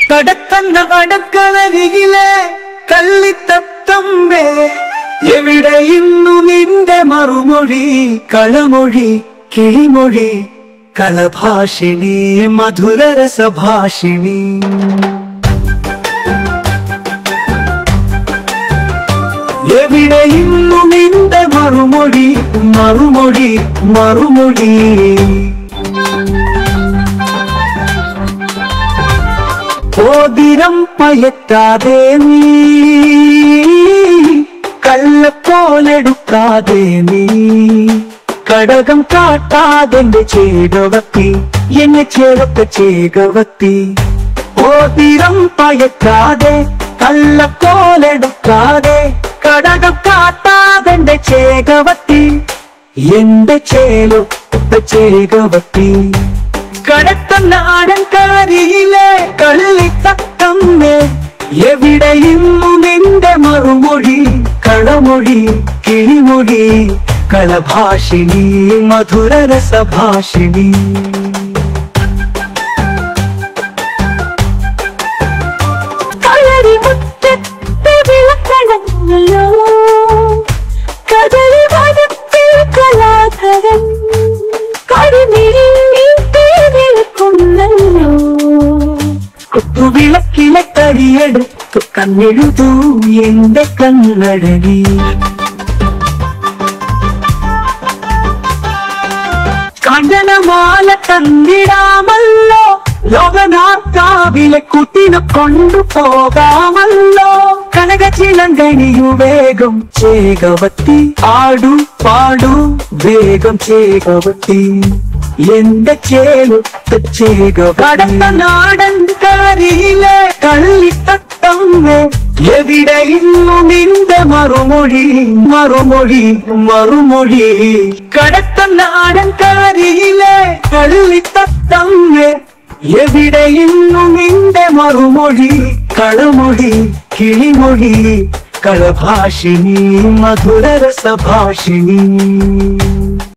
കടത്തന്ന അടക്കളരികിലെ കള്ളിത്തത്തമ്പേ എവിടെ ഇന്നു നിന്റെ മറുമൊഴി കളമൊഴി കിളിമൊഴി കളഭാഷിണി മധുരരസഭാഷിണി എവിടെ ഇന്നു നിന്റെ മറുമൊഴി മറുമൊഴി മറുമൊഴി ഓതിരം പയറ്റാതെ നീ കള്ളപ്പോലെടുക്കാതെ നീ കടകം കാട്ടാതെന്റെ ചേകവത്തി എന്നെ ചേർത്ത ചേകവത്തി ഓതിരം പയറ്റാതെ കള്ളപ്പോലെടുക്കാതെ കടകം കാട്ടാതെന്റെ ചേകവത്തി എന്റെ ചേലൊത്ത ചേകവത്തി കടത്തനാടൻ കാരിയിലെ കള്ളിത്തത്തമ്മേ എവിടെ ഇന്നു നിന്റെ മറുമൊഴി കളമൊഴി കിളിമൊഴി കളഭാഷിണി മധുരരസഭാഷിണി കളരി മുറ്റത്തെ വിളക്കണങ്ങളോ കദളി വനത്തിൽ കലാധരൻ കരിമിഴി വിളക്കുന്നല്ലോ കുത്തുവിളക്കിലെ കരിയെടുത്തു കണ്ണെഴുതൂ എന്റെ കണ്ണഴകി കണ്ടനമാല തന്നിടാമല്ലോ ലോകനാർക്കാവിലെ കുട്ടിനെ കൊണ്ടുപോകാമല്ലോ കനക ചിലങ്കണിയു വേഗം ചേകവത്തി ആടു പാടു വേഗം ചേകവത്തി എന്റെ ചേലുത്ത ചേക കടന്ന നാടൻ കാരിയിലെ കള്ളിത്തത്തമ്മേ എവിടെ ഇന്നു നിന്റെ മറുമൊഴി മറുമൊഴി മറുമൊഴി കടത്ത നാടൻ കാരിയിലെ കള്ളിത്തത്തമ്മേ എവിടെ ഇന്നു നിന്റെ മറുമൊഴി കളമൊഴി കിളിമൊഴി കളഭാഷിണി മധുരരസഭാഷിണി